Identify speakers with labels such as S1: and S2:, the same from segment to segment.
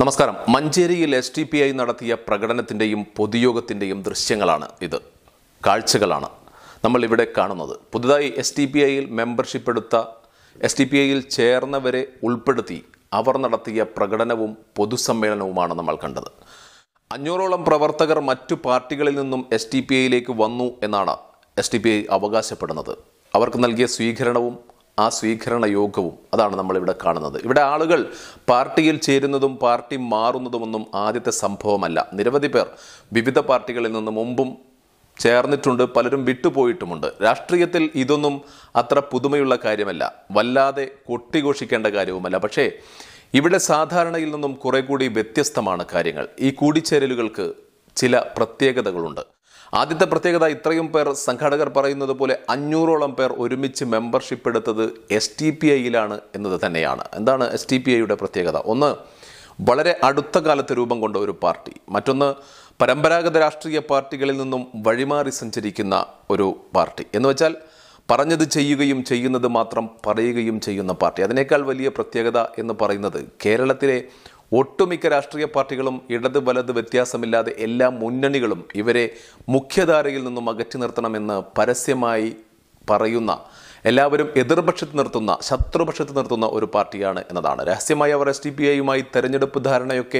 S1: നമസ്കാരം മഞ്ചേരിയിൽ S T P I നടത്തിയ പ്രകടനത്തിൻ്റെയും പൊതുയോഗത്തിൻ്റെയും ദൃശ്യങ്ങളാണ് ഇത് കാഴ്ചകളാണ് നമ്മൾ ഇവിടെ കാണുന്നത് പുതുതായി എസ് ടി പി ഐയിൽ മെമ്പർഷിപ്പ് എടുത്ത എസ് ടി പി ഐയിൽ ചേർന്നവരെ ഉൾപ്പെടുത്തി അവർ നടത്തിയ പ്രകടനവും പൊതുസമ്മേളനവുമാണ് നമ്മൾ കണ്ടത് അഞ്ഞൂറോളം പ്രവർത്തകർ മറ്റു പാർട്ടികളിൽ നിന്നും എസ് ടി പി ഐയിലേക്ക് വന്നു എന്നാണ് എസ് ടി പി ഐ അവകാശപ്പെടുന്നത് അവർക്ക് നൽകിയ സ്വീകരണവും ആ സ്വീകരണ യോഗവും അതാണ് നമ്മളിവിടെ കാണുന്നത് ഇവിടെ ആളുകൾ പാർട്ടിയിൽ ചേരുന്നതും പാർട്ടി മാറുന്നതുമൊന്നും ആദ്യത്തെ സംഭവമല്ല നിരവധി പേർ വിവിധ പാർട്ടികളിൽ നിന്ന് മുമ്പും ചേർന്നിട്ടുണ്ട് പലരും വിട്ടുപോയിട്ടുമുണ്ട് രാഷ്ട്രീയത്തിൽ ഇതൊന്നും അത്ര പുതുമയുള്ള കാര്യമല്ല വല്ലാതെ കൊട്ടിഘോഷിക്കേണ്ട കാര്യവുമല്ല പക്ഷേ ഇവിടെ സാധാരണയിൽ നിന്നും കുറെ കൂടി വ്യത്യസ്തമാണ് കാര്യങ്ങൾ ഈ കൂടിച്ചേരലുകൾക്ക് ചില പ്രത്യേകതകളുണ്ട് ആദ്യത്തെ പ്രത്യേകത ഇത്രയും പേർ സംഘാടകർ പറയുന്നത് പോലെ അഞ്ഞൂറോളം പേർ ഒരുമിച്ച് മെമ്പർഷിപ്പ് എടുത്തത് എസ് ടി പി ഐയിലാണ് എന്നത് തന്നെയാണ് എന്താണ് എസ് ടി പി ഐയുടെ പ്രത്യേകത ഒന്ന് വളരെ അടുത്ത കാലത്ത് രൂപം കൊണ്ട ഒരു പാർട്ടി മറ്റൊന്ന് പരമ്പരാഗത രാഷ്ട്രീയ പാർട്ടികളിൽ നിന്നും വഴിമാറി സഞ്ചരിക്കുന്ന ഒരു പാർട്ടി എന്ന് വെച്ചാൽ പറഞ്ഞത് ചെയ്യുകയും ചെയ്യുന്നത് മാത്രം പറയുകയും ചെയ്യുന്ന പാർട്ടി അതിനേക്കാൾ വലിയ പ്രത്യേകത എന്ന് പറയുന്നത് കേരളത്തിലെ ഒട്ടുമിക്ക രാഷ്ട്രീയ പാർട്ടികളും ഇടത് വലത് വ്യത്യാസമില്ലാതെ എല്ലാ മുന്നണികളും ഇവരെ മുഖ്യധാരയിൽ നിന്നും അകറ്റി നിർത്തണമെന്ന് പരസ്യമായി പറയുന്ന എല്ലാവരും എതിർപക്ഷത്ത് നിർത്തുന്ന ശത്രുപക്ഷത്ത് നിർത്തുന്ന ഒരു പാർട്ടിയാണ് എന്നതാണ് രഹസ്യമായി അവർ എസ് ഡി പി ഐയുമായി തെരഞ്ഞെടുപ്പ് ധാരണയൊക്കെ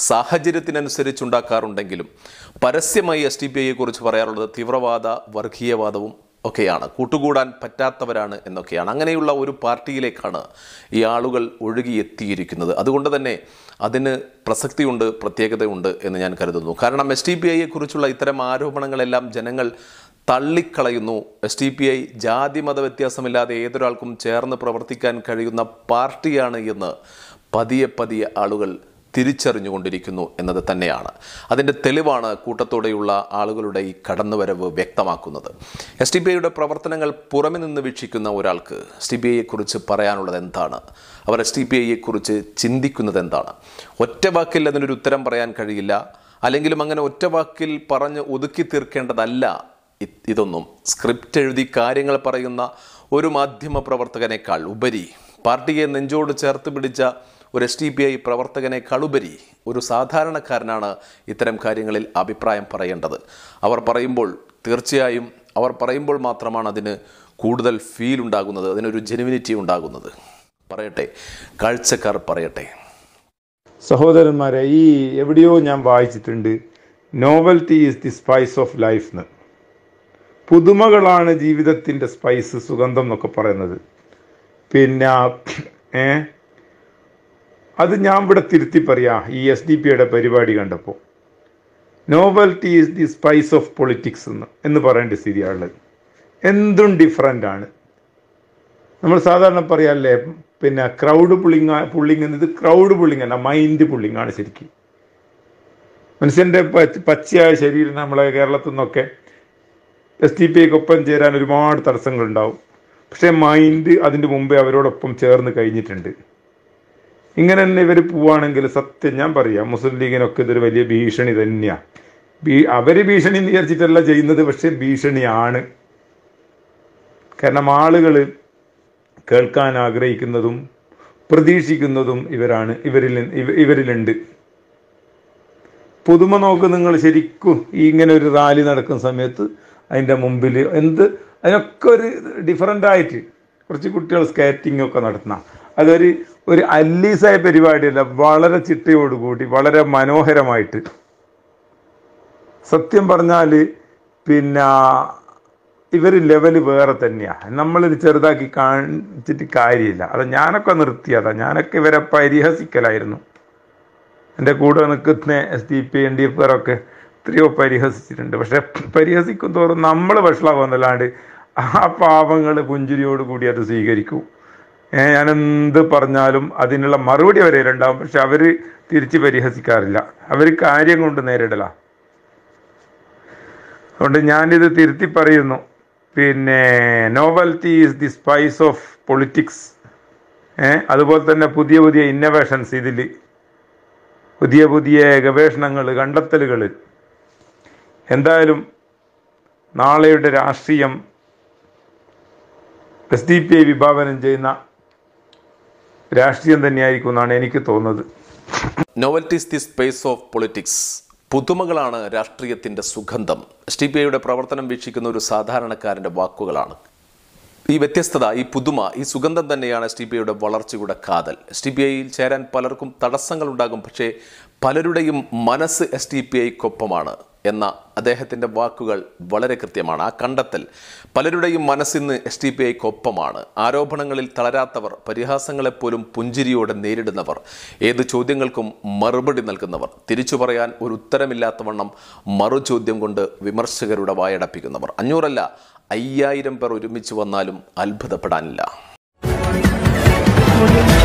S1: സാഹചര്യത്തിനനുസരിച്ചുണ്ടാക്കാറുണ്ടെങ്കിലും പരസ്യമായി എസ് ഡി പി ഐയെ കുറിച്ച് പറയാറുള്ളത് തീവ്രവാദ വർഗീയവാദവും ഒക്കെയാണ് കൂട്ടുകൂടാൻ പറ്റാത്തവരാണ് എന്നൊക്കെയാണ് അങ്ങനെയുള്ള ഒരു പാർട്ടിയിലേക്കാണ് ഈ ആളുകൾ ഒഴുകിയെത്തിയിരിക്കുന്നത് അതുകൊണ്ട് തന്നെ അതിന് പ്രസക്തിയുണ്ട് പ്രത്യേകതയുണ്ട് എന്ന് ഞാൻ കരുതുന്നു കാരണം എസ് ടി പി ഐയെ കുറിച്ചുള്ള ഇത്തരം ആരോപണങ്ങളെല്ലാം ജനങ്ങൾ തള്ളിക്കളയുന്നു എസ് ടി പി ഐ ജാതി മത വ്യത്യാസമില്ലാതെ ഏതൊരാൾക്കും ചേർന്ന് പ്രവർത്തിക്കാൻ കഴിയുന്ന പാർട്ടിയാണ് എന്ന് പതിയെ പതിയെ ആളുകൾ തിരിച്ചറിഞ്ഞുകൊണ്ടിരിക്കുന്നു എന്നത് തന്നെയാണ് അതിൻ്റെ തെളിവാണ് കൂട്ടത്തോടെയുള്ള ആളുകളുടെ ഈ കടന്നുവരവ് വ്യക്തമാക്കുന്നത് എസ് ടി ബി ഐയുടെ പ്രവർത്തനങ്ങൾ പുറമെ നിന്ന് വീക്ഷിക്കുന്ന ഒരാൾക്ക് എസ് ടി ബി ഐയെക്കുറിച്ച് പറയാനുള്ളത് എന്താണ് അവർ എസ് ടി ബി ഐയെക്കുറിച്ച് ചിന്തിക്കുന്നത് എന്താണ് ഒറ്റ വാക്കിൽ അതിനൊരു ഉത്തരം പറയാൻ കഴിയില്ല അല്ലെങ്കിലും അങ്ങനെ ഒറ്റ വാക്കിൽ പറഞ്ഞ് ഒതുക്കി തീർക്കേണ്ടതല്ല ഇ- ഇതൊന്നും സ്ക്രിപ്റ്റ് എഴുതി കാര്യങ്ങൾ പറയുന്ന ഒരു മാധ്യമ പ്രവർത്തകനേക്കാൾ ഉപരി പാർട്ടിയെ നെഞ്ചോട് ചേർത്ത് പിടിച്ച ഒരു എസ് ടി പി ഐ പ്രവർത്തകനേക്കാൾ ഉപരി ഒരു സാധാരണക്കാരനാണ് ഇത്തരം കാര്യങ്ങളിൽ അഭിപ്രായം പറയേണ്ടത് അവർ പറയുമ്പോൾ തീർച്ചയായും അവർ പറയുമ്പോൾ മാത്രമാണ് അതിന് കൂടുതൽ ഫീൽ ഉണ്ടാകുന്നത് അതിനൊരു ജെനുവിനിറ്റി ഉണ്ടാകുന്നത് പറയട്ടെ കാഴ്ചക്കാർ പറയട്ടെ
S2: സഹോദരന്മാരെ ഈ എവിടെയോ ഞാൻ വായിച്ചിട്ടുണ്ട് novelty is the spice of life എന്ന് പുതുമകളാണ് ജീവിതത്തിൻ്റെ സ്പൈസ് സുഗന്ധം എന്നൊക്കെ പറയുന്നത് പിന്നെ ഏ അത് ഞാൻ ഇവിടെ തിരുത്തി പറയാ ഈ എസ് ഡി പിയുടെ പരിപാടി കണ്ടപ്പോൾ novelty is the spice of politics എന്ന് എന്ന് പറയേണ്ട സ്ഥിതിയാണുള്ളത് എന്തും ഡിഫറൻ്റ് ആണ് നമ്മൾ സാധാരണ പറയാല്ലേ പിന്നെ ക്രൗഡ് പുള്ളിങ് പുള്ളിങ് എന്നത് ക്രൗഡ് പുള്ളിങ് അല്ല മൈൻഡ് പുള്ളിങ് ആണ് ശരിക്കും മനുഷ്യന്റെ പച്ച- പച്ചയായ ശരീരം നമ്മളെ കേരളത്തിൽ നിന്നൊക്കെ എസ് ടി പി ഒപ്പം ചേരാൻ ഒരുപാട് തടസ്സങ്ങളുണ്ടാവും പക്ഷേ മൈൻഡ് അതിൻ്റെ മുമ്പേ അവരോടൊപ്പം ചേർന്ന് കഴിഞ്ഞിട്ടുണ്ട് ഇങ്ങനെ തന്നെ ഇവർ പോവുകയാണെങ്കിൽ സത്യം ഞാൻ പറയാം മുസ്ലിം ലീഗിനൊക്കെ ഇതൊരു വലിയ ഭീഷണി തന്നെയാണ് ഭീ അവര് ഭീഷണി എന്ന് വിചാരിച്ചിട്ടല്ല ചെയ്യുന്നത് പക്ഷേ ഭീഷണിയാണ് കാരണം ആളുകൾ കേൾക്കാൻ ആഗ്രഹിക്കുന്നതും പ്രതീക്ഷിക്കുന്നതും ഇവരാണ് ഇവരിൽ ഇവ- ഇവരിലുണ്ട് പുതുമ നോക്ക് നിങ്ങൾ ശരിക്കും ഈ ഇങ്ങനെ ഒരു റാലി നടക്കുന്ന സമയത്ത് അതിൻ്റെ മുമ്പിൽ എന്ത് അതിനൊക്കെ ഒരു ഡിഫറൻ്റ് ആയിട്ട് കുറച്ച് കുട്ടികൾ സ്കേറ്റിംഗ് ഒക്കെ നടത്തുന്ന അതൊരു ഒരു അല്ലീസായ പരിപാടിയല്ല വളരെ ചിട്ടയോടുകൂടി വളരെ മനോഹരമായിട്ട് സത്യം പറഞ്ഞാൽ പിന്നെ ഇവർ ലെവല് വേറെ തന്നെയാണ് നമ്മളിത് ചെറുതാക്കി കാണിച്ചിട്ട് കാര്യമില്ല അത് ഞാനൊക്കെ നിർത്തിയതാ ഞാനൊക്കെ ഇവരെ പരിഹസിക്കലായിരുന്നു എൻ്റെ കൂടെ നിൽക്കുന്ന S D P N D എഫുകാരൊക്കെ എത്രയോ പരിഹസിച്ചിട്ടുണ്ട് പക്ഷെ പരിഹസിക്കും തോറും നമ്മൾ വഷളാകുന്നല്ലാണ്ട് ആ പാവങ്ങൾ പുഞ്ചിരിയോട് കൂടി അത് സ്വീകരിക്കും ഏ, ഞാൻ എന്ത് പറഞ്ഞാലും അതിനുള്ള മറുപടി അവരേലുണ്ടാവും പക്ഷെ അവർ തിരിച്ച് പരിഹസിക്കാറില്ല അവർ കാര്യം കൊണ്ട് നേരിടല അതുകൊണ്ട് ഞാനിത് തിരുത്തി പറയുന്നു പിന്നെ novelty is the spice of politics ഏഹ് അതുപോലെ തന്നെ പുതിയ പുതിയ ഇന്നവേഷൻസ് ഇതിൽ പുതിയ പുതിയ ഗവേഷണങ്ങൾ കണ്ടെത്തലുകൾ എന്തായാലും നാളെയുടെ രാഷ്ട്രീയം എസ് ഡി പി ഐ വിഭാവനം ചെയ്യുന്ന രാഷ്ട്രീയം തന്നെയായിരിക്കും എന്നാണ് എനിക്ക് തോന്നുന്നത്
S1: novelty's the space of politics പുതുമകളാണ് രാഷ്ട്രീയത്തിന്റെ സുഗന്ധം എസ് ടി പി ഐയുടെ പ്രവർത്തനം വീക്ഷിക്കുന്ന ഒരു സാധാരണക്കാരന്റെ വാക്കുകളാണ് ഈ വ്യത്യസ്തത ഈ പുതുമ ഈ സുഗന്ധം തന്നെയാണ് എസ് ടി പി ഐയുടെ വളർച്ചയുടെ കാതൽ എസ് ടി പി ഐയിൽ ചേരാൻ പലർക്കും തടസ്സങ്ങൾ ഉണ്ടാകും പക്ഷേ പലരുടെയും മനസ്സ് എസ് ടി പി ഐക്കൊപ്പമാണ് എന്ന അദ്ദേഹത്തിൻ്റെ വാക്കുകൾ വളരെ കൃത്യമാണ് ആ കണ്ടെത്തൽ പലരുടെയും മനസ്സിന്ന് എസ് ടി പി ഐക്കൊപ്പമാണ് ആരോപണങ്ങളിൽ തളരാത്തവർ പരിഹാസങ്ങളെപ്പോലും പുഞ്ചിരിയോടെ നേരിടുന്നവർ ഏത് ചോദ്യങ്ങൾക്കും മറുപടി നൽകുന്നവർ തിരിച്ചു പറയാൻ ഒരു ഉത്തരമില്ലാത്തവണ്ണം മറുചോദ്യം കൊണ്ട് വിമർശകരുടെ വായടപ്പിക്കുന്നവർ അഞ്ഞൂറല്ല അയ്യായിരം പേർ ഒരുമിച്ച് വന്നാലും അത്ഭുതപ്പെടാനില്ല
S3: Audio